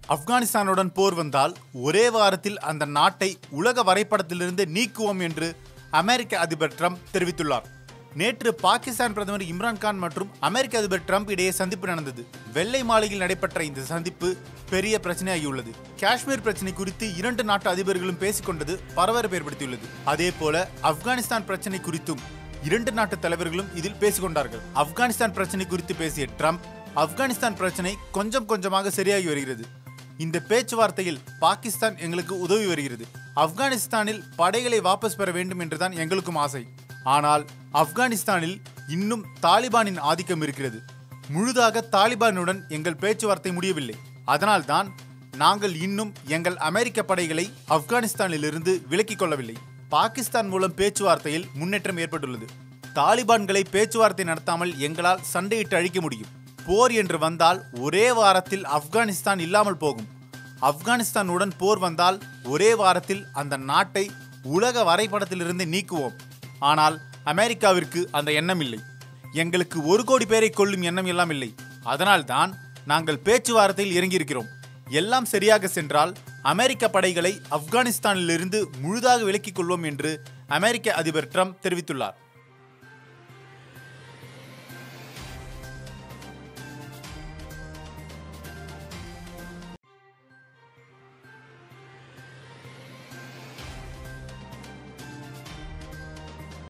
ஆப்கானிஸ்தானுடன் போர் வந்தால் ஒரே வாரத்தில் அந்த நாட்டை உலக வரைபடத்திலிருந்து நீக்குவோம் என்று அமெரிக்க அதிபர் ட்ரம்ப் தெரிவித்துள்ளார் நேற்று பாகிஸ்தான் பிரதமர் இம்ரான்கான் மற்றும் அமெரிக்க அதிபர் ட்ரம்ப் இடையே சந்திப்பு நடந்தது வெள்ளை மாளிகையில் நடைபெற்ற இந்த சந்திப்பு பெரிய பிரச்சனையாகியுள்ளது காஷ்மீர் பிரச்சனை குறித்து இரண்டு நாட்டு அதிபர்களும் பேசிக்கொண்டது பரபரப்பு ஏற்படுத்தியுள்ளது அதே போல ஆப்கானிஸ்தான் பிரச்சனை குறித்தும் இரண்டு நாட்டு தலைவர்களும் இதில் பேசிக்கொண்டார்கள் ஆப்கானிஸ்தான் பிரச்சனை குறித்து பேசிய ட்ரம்ப் ஆப்கானிஸ்தான் பிரச்சனை கொஞ்சம் கொஞ்சமாக சரியாகி வருகிறது இந்த பேச்சுவார்த்தையில் பாகிஸ்தான் எங்களுக்கு உதவி வருகிறது ஆப்கானிஸ்தானில் படைகளை வாபஸ் பெற வேண்டும் என்றுதான் எங்களுக்கும் ஆசை ஆனால் ஆப்கானிஸ்தானில் இன்னும் தாலிபானின் ஆதிக்கம் இருக்கிறது முழுதாக தாலிபானுடன் எங்கள் பேச்சுவார்த்தை முடியவில்லை அதனால்தான் நாங்கள் இன்னும் எங்கள் அமெரிக்க படைகளை ஆப்கானிஸ்தானிலிருந்து விலக்கிக் கொள்ளவில்லை பாகிஸ்தான் மூலம் பேச்சுவார்த்தையில் முன்னேற்றம் ஏற்பட்டுள்ளது தாலிபான்களை பேச்சுவார்த்தை நடத்தாமல் எங்களால் சண்டையிட்டு அழிக்க முடியும் போர் என்று வந்தால் ஒரே வாரத்தில் ஆப்கானிஸ்தான் இல்லாமல் போகும் ஆப்கானிஸ்தானுடன் போர் வந்தால் ஒரே வாரத்தில் அந்த நாட்டை உலக வரைபடத்திலிருந்து நீக்குவோம் ஆனால் அமெரிக்காவிற்கு அந்த எண்ணம் இல்லை எங்களுக்கு ஒரு கோடி பேரை கொல்லும் எண்ணம் எல்லாம் இல்லை அதனால்தான் நாங்கள் பேச்சுவார்த்தையில் இறங்கியிருக்கிறோம் எல்லாம் சரியாக சென்றால் அமெரிக்க படைகளை ஆப்கானிஸ்தானிலிருந்து முழுதாக விலக்கிக் கொள்வோம் என்று அமெரிக்க அதிபர் ட்ரம்ப் தெரிவித்துள்ளார்